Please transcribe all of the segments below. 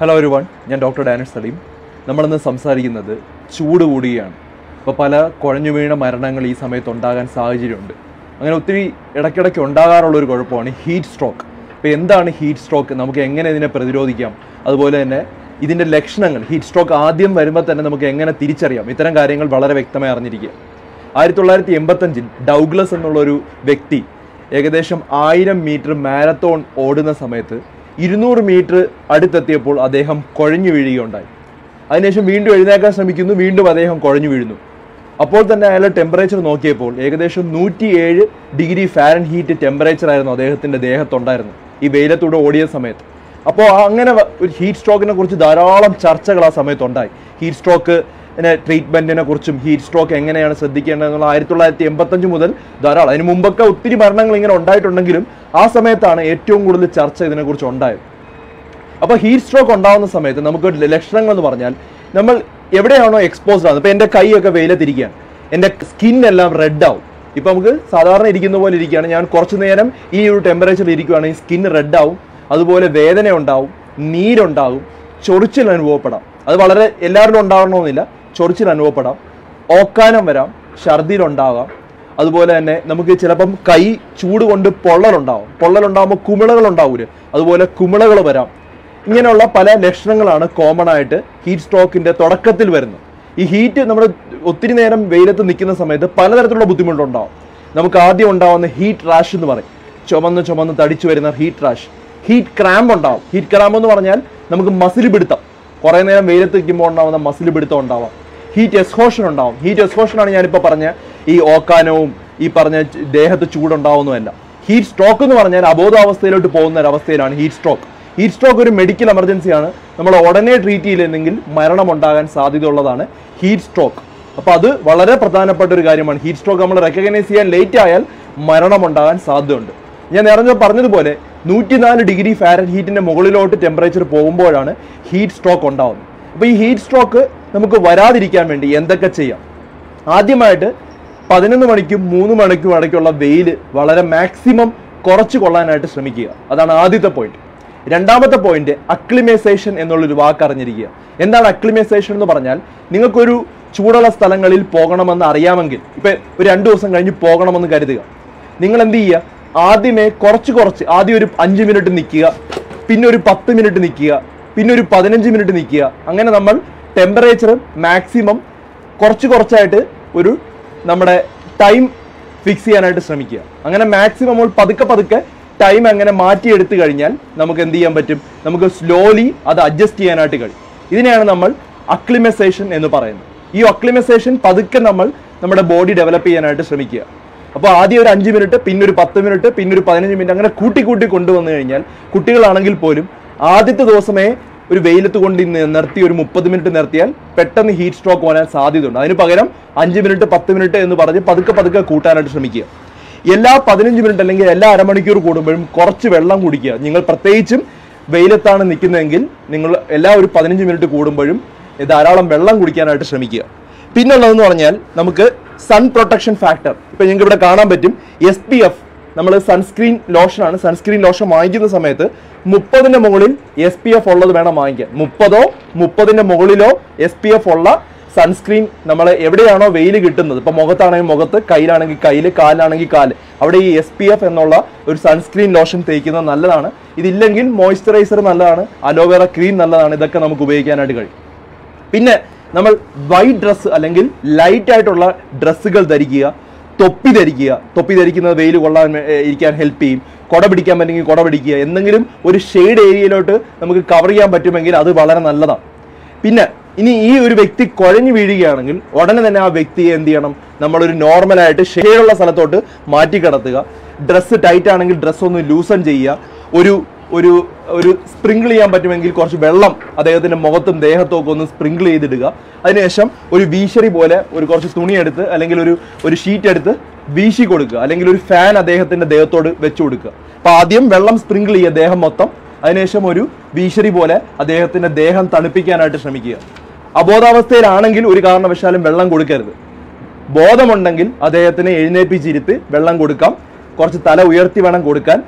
hello ഒരുവൺ ഞാൻ doctor Danish Saleem നമ്മളിന്ന് സംസാരിക്കുന്നത് ചൂട് കൂടുകയാണ് അപ്പോൾ പല കുഴഞ്ഞു വീണ മരണങ്ങൾ ഈ സമയത്ത് ഉണ്ടാകാൻ സാഹചര്യമുണ്ട് അങ്ങനെ ഒത്തിരി ഇടയ്ക്കിടയ്ക്ക് ഉണ്ടാകാറുള്ള ഒരു കുഴപ്പമാണ് ഹീറ്റ് സ്ട്രോക്ക് അപ്പോൾ എന്താണ് ഹീറ്റ് സ്ട്രോക്ക് നമുക്ക് എങ്ങനെ ഇതിനെ പ്രതിരോധിക്കാം അതുപോലെ തന്നെ ഇതിൻ്റെ ലക്ഷണങ്ങൾ ഹീറ്റ് സ്ട്രോക്ക് ആദ്യം വരുമ്പോൾ തന്നെ നമുക്ക് എങ്ങനെ തിരിച്ചറിയാം ഇത്തരം കാര്യങ്ങൾ വളരെ വ്യക്തമായി അറിഞ്ഞിരിക്കുക ആയിരത്തി തൊള്ളായിരത്തി എൺപത്തഞ്ചിൽ ഡൗഗ്ലസ് എന്നുള്ളൊരു വ്യക്തി ഏകദേശം ആയിരം മീറ്റർ മാരത്തോൺ ഓടുന്ന സമയത്ത് ഇരുന്നൂറ് മീറ്റർ അടുത്തെത്തിയപ്പോൾ അദ്ദേഹം കുഴഞ്ഞു വീഴുകയുണ്ടായി അതിനുശേഷം വീണ്ടും എഴുന്നേക്കാൻ ശ്രമിക്കുന്നു വീണ്ടും അദ്ദേഹം കുഴഞ്ഞു വീഴുന്നു അപ്പോൾ തന്നെ അയാളുടെ ടെമ്പറേച്ചർ നോക്കിയപ്പോൾ ഏകദേശം നൂറ്റിയേഴ് ഡിഗ്രി ഫാരൻ ഹീറ്റ് ടെമ്പറേച്ചർ ആയിരുന്നു അദ്ദേഹത്തിൻ്റെ ദേഹത്തുണ്ടായിരുന്നു ഈ വെയിലത്തൂടെ ഓടിയ സമയത്ത് അപ്പോൾ അങ്ങനെ വ- ഒരു ഹീറ്റ് സ്ട്രോക്കിനെ കുറിച്ച് ധാരാളം ചർച്ചകൾ ആ സമയത്ത് ഉണ്ടായി ഹീറ്റ് സ്ട്രോക്ക് ട്രീറ്റ്മെന്റിനെ കുറിച്ചും ഹീറ്റ് സ്ട്രോക്ക് എങ്ങനെയാണ് ശ്രദ്ധിക്കേണ്ടതെന്നുള്ള ആയിരത്തി തൊള്ളായിരത്തി എൺപത്തഞ്ച് മുതൽ ധാരാളം അതിന് മുമ്പൊക്കെ ഒത്തിരി മരണങ്ങൾ ഇങ്ങനെ ഉണ്ടായിട്ടുണ്ടെങ്കിലും ആ സമയത്താണ് ഏറ്റവും കൂടുതൽ ചർച്ച ഇതിനെക്കുറിച്ച് ഉണ്ടായത് അപ്പോൾ ഹീറ്റ് സ്ട്രോക്ക് ഉണ്ടാകുന്ന സമയത്ത് നമുക്ക് ഒരു ലക്ഷണങ്ങൾ എന്ന് പറഞ്ഞാൽ നമ്മൾ എവിടെയാണോ എക്സ്പോസ്ഡ് ആകുന്നത് ഇപ്പോൾ എൻ്റെ കൈയൊക്കെ വെയിലത്തിരിക്കുകയാണ് എൻ്റെ സ്കിൻ എല്ലാം റെഡ് ആവും ഇപ്പോൾ നമുക്ക് സാധാരണ ഇരിക്കുന്ന പോലെ ഇരിക്കുകയാണ് ഞാൻ കുറച്ച് നേരം ഈ ഒരു ടെമ്പറേച്ചറിൽ ഇരിക്കുകയാണെങ്കിൽ സ്കിൻ റെഡ് ആവും അതുപോലെ വേദന ഉണ്ടാവും നീരുണ്ടാവും ചൊറിച്ചിൽ അനുഭവപ്പെടാം അത് വളരെ എല്ലാവരിലും ഉണ്ടാകണമെന്നില്ല ചൊറിച്ചിൽ അനുഭവപ്പെടാം ഓക്കാനം വരാം ഛർദിയിലുണ്ടാകാം അതുപോലെ തന്നെ നമുക്ക് ചിലപ്പം കൈ ചൂട് കൊണ്ട് പൊള്ളലുണ്ടാവും പൊള്ളലുണ്ടാകുമ്പോൾ കുമിളകൾ ഉണ്ടാവൂര് അതുപോലെ കുമിളകൾ വരാം ഇങ്ങനെയുള്ള പല ലക്ഷണങ്ങളാണ് കോമൺ ആയിട്ട് ഹീറ്റ് സ്ട്രോക്കിന്റെ തുടക്കത്തിൽ വരുന്നത് ഈ ഹീറ്റ് നമ്മൾ ഒത്തിരി നേരം വെയിലത്ത് നിൽക്കുന്ന സമയത്ത് പലതരത്തിലുള്ള ബുദ്ധിമുട്ടുണ്ടാവും നമുക്ക് ആദ്യം ഉണ്ടാവുന്ന ഹീറ്റ് റാഷ് എന്ന് പറയും ചുമന്ന് ചുമന്ന് തടിച്ചു വരുന്ന ഹീറ്റ് റാഷ് ഹീറ്റ് ക്രാമ്പ് ഉണ്ടാവും ഹീറ്റ് ക്രാമ്പ് എന്ന് പറഞ്ഞാൽ നമുക്ക് മസിൽ പിടുത്തം കുറേ നേരം വെയിലത്ത് നിൽക്കുമ്പോൾ ഉണ്ടാവുന്ന മസിൽ പിടുത്തം ഉണ്ടാവാം ഹീറ്റ് എക്സ്പോഷൻ ഉണ്ടാവും ഹീറ്റ് എക്സ്പോഷൻ ആണ് ഞാനിപ്പോൾ പറഞ്ഞ ഈ ഓക്കാനവും ഈ പറഞ്ഞ ച് ദേഹത്ത് ചൂടുണ്ടാവുന്നതല്ല ഹീറ്റ് സ്ട്രോക്ക് എന്ന് പറഞ്ഞാൽ അബോധാവസ്ഥയിലോട്ട് പോകുന്ന ഒരു അവസ്ഥയിലാണ് ഹീറ്റ് സ്ട്രോക്ക് ഹീറ്റ് സ്ട്രോക്ക് ഒരു മെഡിക്കൽ എമർജൻസിയാണ് നമ്മൾ ഉടനെ ട്രീറ്റ് ചെയ്യില്ലെങ്കിൽ മരണം ഉണ്ടാകാൻ സാധ്യതയുള്ളതാണ് ഹീറ്റ് സ്ട്രോക്ക് അപ്പോൾ അത് വളരെ പ്രധാനപ്പെട്ട ഒരു കാര്യമാണ് ഹീറ്റ് സ്ട്രോക്ക് നമ്മൾ റെക്കഗ്നൈസ് ചെയ്യാൻ ലേറ്റ് ആയാൽ മരണം ഉണ്ടാകാൻ സാധ്യതയുണ്ട് ഞാൻ നേരത്തെ പറഞ്ഞതുപോലെ നൂറ്റിനാല് ഡിഗ്രി ഫാരൻ ഹീറ്റിന്റെ മുകളിലോട്ട് ടെമ്പറേച്ചർ പോകുമ്പോഴാണ് ഹീറ്റ് സ്ട്രോക്ക് ഉണ്ടാവുന്നത് അപ്പോൾ ഈ ഹീറ്റ് സ്ട്രോക്ക് നമുക്ക് വരാതിരിക്കാൻ വേണ്ടി എന്തൊക്കെ ചെയ്യാം ആദ്യമായിട്ട് പതിനൊന്ന് മണിക്കും മൂന്ന് മണിക്കും ഇടയ്ക്കുള്ള വെയിൽ വളരെ മാക്സിമം കുറച്ച് കൊള്ളാനായിട്ട് ശ്രമിക്കുക അതാണ് ആദ്യത്തെ പോയിന്റ് രണ്ടാമത്തെ പോയിന്റ് അക്ലിമൈസേഷൻ എന്നുള്ളൊരു വാക്ക് അറിഞ്ഞിരിക്കുക എന്താണ് അക്ലിമൈസേഷൻ എന്ന് പറഞ്ഞാൽ നിങ്ങൾക്കൊരു ചൂടുള്ള സ്ഥലങ്ങളിൽ പോകണമെന്ന് അറിയാമെങ്കിൽ ഇപ്പൊ ഒരു രണ്ടു ദിവസം കഴിഞ്ഞ് പോകണമെന്ന് കരുതുക നിങ്ങൾ എന്ത് ചെയ്യുക ആദ്യമേ കുറച്ച് കുറച്ച് ആദ്യം ഒരു അഞ്ച് മിനിറ്റ് നിൽക്കുക പിന്നെ ഒരു പത്ത് മിനിറ്റ് നിൽക്കുക പിന്നെ ഒരു പതിനഞ്ച് മിനിറ്റ് നിൽക്കുക അങ്ങനെ നമ്മൾ ടെമ്പറേച്ചർ മാക്സിമം കുറച്ച് കുറച്ചായിട്ട് ഒരു നമ്മുടെ ടൈം ഫിക്സ് ചെയ്യാനായിട്ട് ശ്രമിക്കുക അങ്ങനെ മാക്സിമം നമ്മൾ പതുക്കെ പതുക്കെ ടൈം അങ്ങനെ മാറ്റിയെടുത്തു കഴിഞ്ഞാൽ നമുക്ക് എന്ത് ചെയ്യാൻ പറ്റും നമുക്ക് സ്ലോലി അത് അഡ്ജസ്റ്റ് ചെയ്യാനായിട്ട് കഴിയും ഇതിനെയാണ് നമ്മൾ അക്ലിമൈസേഷൻ എന്ന് പറയുന്നത് ഈ അക്ലിമൈസേഷൻ പതുക്കെ നമ്മൾ നമ്മുടെ ബോഡി ഡെവലപ്പ് ചെയ്യാനായിട്ട് ശ്രമിക്കുക അപ്പോൾ ആദ്യം ഒരു അഞ്ച് മിനിറ്റ് പിന്നെ ഒരു പത്ത് മിനിറ്റ് പിന്നെ ഒരു പതിനഞ്ച് മിനിറ്റ് അങ്ങനെ കൂട്ടി കൂട്ടി കൊണ്ടുവന്നു കഴിഞ്ഞാൽ കുട്ടികളാണെങ്കിൽ പോലും ആദ്യത്തെ ദിവസമേ ഒരു വെയിലത്ത് കൊണ്ട് ഇന്ന് നിർത്തി ഒരു മുപ്പത് മിനിറ്റ് നിർത്തിയാൽ പെട്ടെന്ന് ഹീറ്റ് സ്ട്രോക്ക് വരാൻ സാധ്യതയുണ്ട് അതിന് പകരം അഞ്ച് മിനിറ്റ് പത്ത് മിനിറ്റ് എന്ന് പറഞ്ഞ് പതുക്കെ പതുക്കെ കൂട്ടാനായിട്ട് ശ്രമിക്കുക എല്ലാ പതിനഞ്ച് മിനിറ്റ് അല്ലെങ്കിൽ എല്ലാ അരമണിക്കൂർ കൂടുമ്പോഴും കുറച്ച് വെള്ളം കുടിക്കുക നിങ്ങൾ പ്രത്യേകിച്ചും വെയിലത്താണ് നിൽക്കുന്നതെങ്കിൽ നിങ്ങൾ എല്ലാ ഒരു പതിനഞ്ച് മിനിറ്റ് കൂടുമ്പോഴും ധാരാളം വെള്ളം കുടിക്കാനായിട്ട് ശ്രമിക്കുക പിന്നുള്ളതെന്ന് പറഞ്ഞാൽ നമുക്ക് സൺ പ്രൊട്ടക്ഷൻ ഫാക്ടർ ഇപ്പൊ നിങ്ങൾക്ക് ഇവിടെ കാണാൻ പറ്റും എസ് പി എഫ് നമ്മൾ സൺസ്ക്രീൻ ലോഷനാണ് സൺസ്ക്രീൻ ലോഷൻ വാങ്ങിക്കുന്ന സമയത്ത് മുപ്പതിന്റെ മുകളിൽ എസ് പി എഫ് ഉള്ളത് വേണം വാങ്ങിക്കാൻ മുപ്പതോ മുപ്പതിന്റെ മുകളിലോ എസ് പി എഫ് ഉള്ള സൺസ്ക്രീൻ നമ്മൾ എവിടെയാണോ വെയിൽ കിട്ടുന്നത് ഇപ്പൊ മുഖത്താണെങ്കിൽ മുഖത്ത് കയ്യിലാണെങ്കിൽ കയ്യിൽ കാലിലാണെങ്കിൽ കാല് അവിടെ ഈ എസ് പി എഫ് എന്നുള്ള ഒരു സൺസ്ക്രീൻ ലോഷൻ തേക്കുന്നത് നല്ലതാണ് ഇതില്ലെങ്കിൽ മോയ്സ്ചറൈസർ നല്ലതാണ് അലോവേറ ക്രീം നല്ലതാണ് ഇതൊക്കെ നമുക്ക് ഉപയോഗിക്കാനായിട്ട് കഴിയും പിന്നെ നമ്മൾ വൈറ്റ് ഡ്രസ്സ് അല്ലെങ്കിൽ ലൈറ്റ് ആയിട്ടുള്ള ഡ്രസ്സുകൾ ധരിക്കുക തൊപ്പി ധരിക്കുക തൊപ്പി ധരിക്കുന്നത് വെയിൽ കൊള്ളാൻ വേ- ഏ, ഇരിക്കാൻ ഹെൽപ്പ് ചെയ്യും കുട പിടിക്കാൻ പറ്റുമെങ്കിൽ കുട പിടിക്കുക എന്തെങ്കിലും ഒരു ഷെയ്ഡ് ഏരിയയിലോട്ട് നമുക്ക് കവർ ചെയ്യാൻ പറ്റുമെങ്കിൽ അത് വളരെ നല്ലതാണ് പിന്നെ ഇനി ഈ ഒരു വ്യക്തി കുഴഞ്ഞു വീഴുകയാണെങ്കിൽ ഉടനെ തന്നെ ആ വ്യക്തിയെ എന്ത് ചെയ്യണം നമ്മളൊരു നോർമലായിട്ട് ഷെയ്ഡുള്ള സ്ഥലത്തോട്ട് മാറ്റി കിടത്തുക ഡ്രസ്സ് ടൈറ്റ് ആണെങ്കിൽ ഡ്രസ്സ് ഒന്ന് ലൂസൺ ചെയ്യുക ഒരു ഒരു ഒരു സ്പ്രിങ്കിൾ ചെയ്യാൻ പറ്റുമെങ്കിൽ കുറച്ച് വെള്ളം അദ്ദേഹത്തിന്റെ മുഖത്തും ദേഹത്തും ഒക്കെ ഒന്ന് സ്പ്രിങ്കിൾ ചെയ്തിടുക അതിനുശേഷം ഒരു വീശറി പോലെ ഒരു കുറച്ച് തുണി എടുത്ത് അല്ലെങ്കിൽ ഒരു ഒരു ഷീറ്റ് എടുത്ത് വീശി കൊടുക്കുക അല്ലെങ്കിൽ ഒരു ഫാൻ അദ്ദേഹത്തിന്റെ ദേഹത്തോട് വെച്ചു കൊടുക്കുക അപ്പൊ ആദ്യം വെള്ളം സ്പ്രിങ്കിൾ ചെയ്യുക ദേഹം മൊത്തം അതിനുശേഷം ഒരു വീശറി പോലെ അദ്ദേഹത്തിന്റെ ദേഹം തണുപ്പിക്കാനായിട്ട് ശ്രമിക്കുക അബോധാവസ്ഥയിലാണെങ്കിൽ ഒരു കാരണവശാലും വെള്ളം കൊടുക്കരുത് ബോധമുണ്ടെങ്കിൽ അദ്ദേഹത്തിനെ എഴുന്നേൽപ്പിച്ചിരുത്ത് വെള്ളം കൊടുക്കാം കുറച്ച് തല ഉയർത്തി വേണം കൊടുക്കാൻ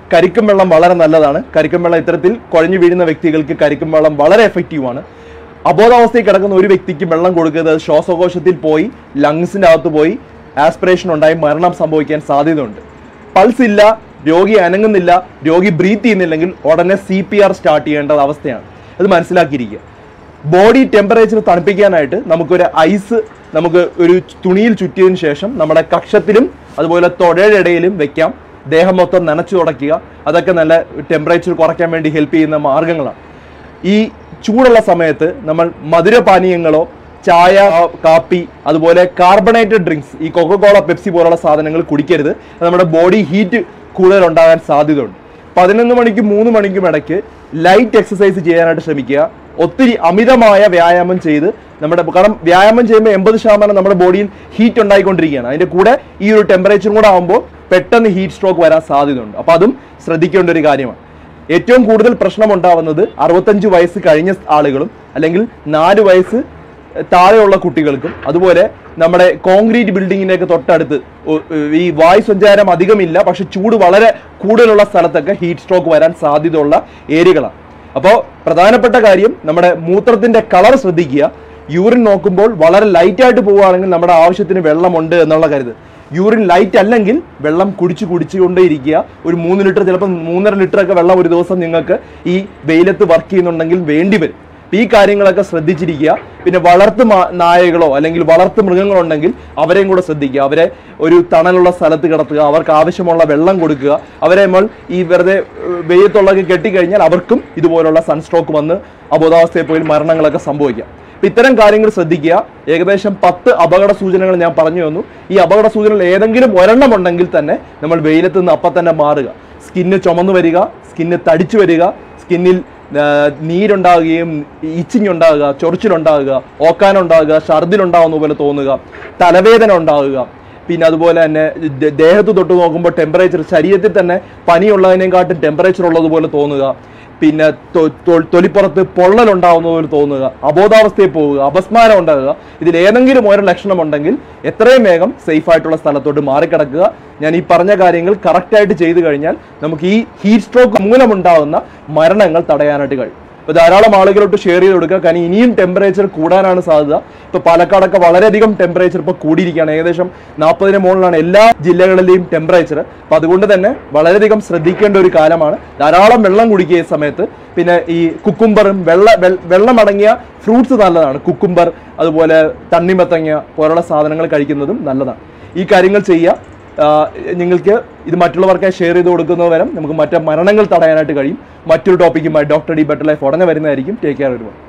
കരിക്കും വെള്ളം വളരെ നല്ലതാണ് കരിക്കും വെള്ളം ഇത്തരത്തിൽ കുഴഞ്ഞു വീഴുന്ന വ്യക്തികൾക്ക് കരിക്കും വെള്ളം വളരെ എഫക്റ്റീവാണ് അബോധാവസ്ഥയിൽ കിടക്കുന്ന ഒരു വ്യക്തിക്ക് വെള്ളം കൊടുക്കുന്നത് ശ്വാസകോശത്തിൽ പോയി ലങ്സിന്റെ അകത്ത് പോയി ആസ്പിറേഷൻ ഉണ്ടായി മരണം സംഭവിക്കാൻ സാധ്യതയുണ്ട് പൾസ് ഇല്ല രോഗി അനങ്ങുന്നില്ല രോഗി ബ്രീത്ത് ചെയ്യുന്നില്ലെങ്കിൽ ഉടനെ സി പി ആർ സ്റ്റാർട്ട് ചെയ്യേണ്ട അവസ്ഥയാണ് അത് മനസ്സിലാക്കിയിരിക്കുക ബോഡി ടെമ്പറേച്ചർ തണുപ്പിക്കാനായിട്ട് നമുക്കൊരു ഐസ് നമുക്ക് ഒരു തുണിയിൽ ചുറ്റിയതിന് ശേഷം നമ്മുടെ കക്ഷത്തിലും അതുപോലെ തൊടയുടെ ഇടയിലും വെക്കാം ദേഹം മൊത്തം നനച്ചു തുടയ്ക്കുക അതൊക്കെ നല്ല ടെമ്പറേച്ചർ കുറയ്ക്കാൻ വേണ്ടി ഹെൽപ്പ് ചെയ്യുന്ന മാർഗങ്ങളാണ് ഈ ചൂടുള്ള സമയത്ത് നമ്മൾ മധുരപാനീയങ്ങളോ ചായ കാപ്പി അതുപോലെ കാർബണേറ്റഡ് ഡ്രിങ്ക്സ് ഈ കൊക്കക്കോള പെപ്സി പോലുള്ള സാധനങ്ങൾ കുടിക്കരുത് അത് നമ്മുടെ ബോഡി ഹീറ്റ് കൂടുതൽ ഉണ്ടാകാൻ സാധ്യതയുണ്ട് പതിനൊന്ന് മണിക്കും മൂന്ന് മണിക്കും ഇടയ്ക്ക് ലൈറ്റ് എക്സസൈസ് ചെയ്യാനായിട്ട് ശ്രമിക്കുക ഒത്തിരി അമിതമായ വ്യായാമം ചെയ്ത് നമ്മുടെ കാരണം വ്യായാമം ചെയ്യുമ്പോൾ എൺപത് ശതമാനം നമ്മുടെ ബോഡിയിൽ ഹീറ്റ് ഉണ്ടായിക്കൊണ്ടിരിക്കുകയാണ് അതിന്റെ കൂടെ ഈ ഒരു ടെമ്പറേച്ചറും കൂടെ ആകുമ്പോൾ പെട്ടെന്ന് ഹീറ്റ് സ്ട്രോക്ക് വരാൻ സാധ്യതയുണ്ട് അപ്പോൾ അതും ശ്രദ്ധിക്കേണ്ട ഒരു കാര്യമാണ് ഏറ്റവും കൂടുതൽ പ്രശ്നം ഉണ്ടാവുന്നത് അറുപത്തഞ്ച് വയസ്സ് കഴിഞ്ഞ ആളുകളും അല്ലെങ്കിൽ നാല് വയസ്സ് താഴെയുള്ള കുട്ടികൾക്കും അതുപോലെ നമ്മുടെ കോൺക്രീറ്റ് ബിൽഡിങ്ങിനൊക്കെ തൊട്ടടുത്ത് ഒ- ഈ വായു സഞ്ചാരം അധികമില്ല പക്ഷെ ചൂട് വളരെ കൂടുതലുള്ള സ്ഥലത്തൊക്കെ ഹീറ്റ് സ്ട്രോക്ക് വരാൻ സാധ്യതയുള്ള ഏരിയകളാണ് അപ്പോൾ പ്രധാനപ്പെട്ട കാര്യം നമ്മുടെ മൂത്രത്തിന്റെ കളർ ശ്രദ്ധിക്കുക യൂറിൻ നോക്കുമ്പോൾ വളരെ ലൈറ്റ് ആയിട്ട് പോവുകയാണെങ്കിൽ നമ്മുടെ ആവശ്യത്തിന് വെള്ളമുണ്ട് എന്നുള്ള കരുത് യൂറിൻ ലൈറ്റ് അല്ലെങ്കിൽ വെള്ളം കുടിച്ച് കുടിച്ചുകൊണ്ടേ ഇരിക്കുക ഒരു മൂന്ന് ലിറ്റർ ചിലപ്പോൾ മൂന്നര ലിറ്റർ ഒക്കെ വെള്ളം ഒരു ദിവസം നിങ്ങൾക്ക് ഈ വെയിലത്ത് വർക്ക് ചെയ്യുന്നുണ്ടെങ്കിൽ വേണ്ടി വരും അപ്പൊ ഈ കാര്യങ്ങളൊക്കെ ശ്രദ്ധിച്ചിരിക്കുക പിന്നെ വളർത്തു മാ- നായകളോ അല്ലെങ്കിൽ വളർത്തു മൃഗങ്ങളോ ഉണ്ടെങ്കിൽ അവരെയും കൂടെ ശ്രദ്ധിക്കുക അവരെ ഒരു തണലുള്ള സ്ഥലത്ത് കിടത്തുക അവർക്ക് ആവശ്യമുള്ള വെള്ളം കൊടുക്കുക അവരെ നമ്മൾ ഈ വെറുതെ ഏഹ്, വെയിലത്തുള്ളതൊക്കെ കെട്ടിക്കഴിഞ്ഞാൽ അവർക്കും ഇതുപോലുള്ള സൺസ്ട്രോക്ക് വന്ന് അബോധാവസ്ഥയിൽ പോയി മരണങ്ങളൊക്കെ സംഭവിക്കാം അപ്പൊ ഇത്തരം കാര്യങ്ങൾ ശ്രദ്ധിക്കുക ഏകദേശം പത്ത് അപകട സൂചനകൾ ഞാൻ പറഞ്ഞു തന്നു ഈ അപകട സൂചനകൾ ഏതെങ്കിലും ഒരെണ്ണം ഉണ്ടെങ്കിൽ തന്നെ നമ്മൾ വെയിലത്ത് നിന്ന് അപ്പം തന്നെ മാറുക സ്കിന്ന് ചുമന്നു വരിക സ്കിന്ന് തടിച്ചു വരിക സ്കിന്നിൽ ആ, നീരുണ്ടാകുകയും ഇച്ചിങ് ഉണ്ടാകുക ചൊറിച്ചിലുണ്ടാകുക ഓക്കാനുണ്ടാകുക ഛർദിലുണ്ടാകുന്ന പോലെ തോന്നുക തലവേദന ഉണ്ടാകുക പിന്നെ അതുപോലെ തന്നെ ദേ- ദേഹത്ത് തൊട്ട് നോക്കുമ്പോൾ ടെമ്പറേച്ചർ ശരീരത്തിൽ തന്നെ പനിയുള്ളതിനെക്കാട്ടും ടെമ്പറേച്ചർ ഉള്ളതുപോലെ തോന്നുക പിന്നെ തൊ- തൊ- തൊലിപ്പുറത്ത് പൊള്ളലുണ്ടാവുന്ന പോലെ തോന്നുക അബോധാവസ്ഥയിൽ പോവുക അപസ്മാരം ഉണ്ടാകുക ഇതിൽ ഏതെങ്കിലും ഒരു ലക്ഷണം ഉണ്ടെങ്കിൽ എത്രയും വേഗം സേഫ് ആയിട്ടുള്ള സ്ഥലത്തോട്ട് മാറിക്കിടക്കുക ഞാൻ ഈ പറഞ്ഞ കാര്യങ്ങൾ കറക്റ്റായിട്ട് ചെയ്തു കഴിഞ്ഞാൽ നമുക്ക് ഈ ഹീറ്റ് സ്ട്രോക്ക് മൂലമുണ്ടാകുന്ന മരണങ്ങൾ തടയാനായിട്ട് കഴിയും ഇപ്പൊ ധാരാളം ആളുകളോട്ട് ഷെയർ ചെയ്ത് കൊടുക്കുക കാരണം ഇനിയും ടെമ്പറേച്ചർ കൂടാനാണ് സാധ്യത ഇപ്പൊ പാലക്കാടൊക്കെ വളരെയധികം ടെമ്പറേച്ചർ ഇപ്പൊ കൂടിയിരിക്കുകയാണ് ഏകദേശം നാൽപ്പതിന് മുകളിലാണ് എല്ലാ ജില്ലകളിലെയും ടെമ്പറേച്ചർ അപ്പൊ അതുകൊണ്ട് തന്നെ വളരെയധികം ശ്രദ്ധിക്കേണ്ട ഒരു കാലമാണ് ധാരാളം വെള്ളം കുടിക്കുക ഈ സമയത്ത് പിന്നെ ഈ കുക്കുംബറും വെള്ള വെൾ- വെള്ളമടങ്ങിയ ഫ്രൂട്ട്സ് നല്ലതാണ് കുക്കുംബർ അതുപോലെ തണ്ണിമത്തങ്ങ പോലുള്ള സാധനങ്ങൾ കഴിക്കുന്നതും നല്ലതാണ് ഈ കാര്യങ്ങൾ ചെയ്യുക ആഹ് നിങ്ങൾക്ക് ഇത് മറ്റുള്ളവർക്കായി ഷെയർ ചെയ്ത് കൊടുക്കുന്നത് വരെ നമുക്ക് മറ്റു മരണങ്ങൾ തടയാനായിട്ട് കഴിയും മറ്റൊരു ടോപ്പിക്കുമായി ഡോക്ടർ ഡി ബെറ്റർ ലൈഫ് ഉടനെ വരുന്നതായിരിക്കും ടേക്ക് കെയർ ഒരുപാട്